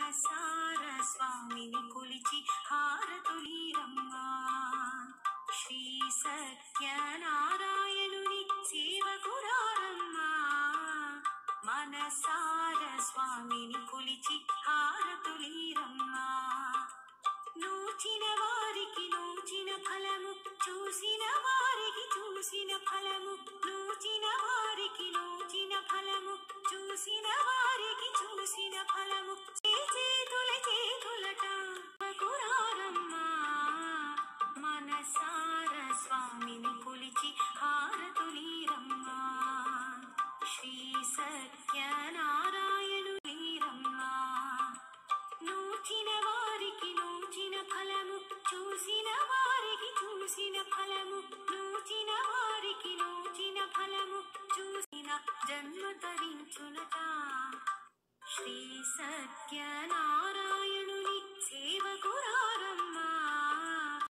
మనసార స్వామిని కొలిచి హారతులీరమ్మా శ్రీ సత్యనారాయణుని సేవకురారమ్మా మనసార స్వామిని కొలిచి హారతులీరమ్మా నూచిన వారికి నూచిన ఫలము చూసిన వారికి చూసిన ఫలము నూచిన వారికి నూచిన ఫలము చూసిన వారికి చూసిన ఫలము చే చేతుల చేతులట కురారమ్మా మనసార స్వామిని కొలిచి హారతులీరమ్మా శ్రీ సత్యనారాయణు లీరమ్మా నూచిన వారికి నూచిన ఫలము చూసిన వారికి చూసిన ఫలము నూచిన వారికి నూచిన ఫలము చూసిన జన్మ తరించునట శ్రీ సత్యనారాయణ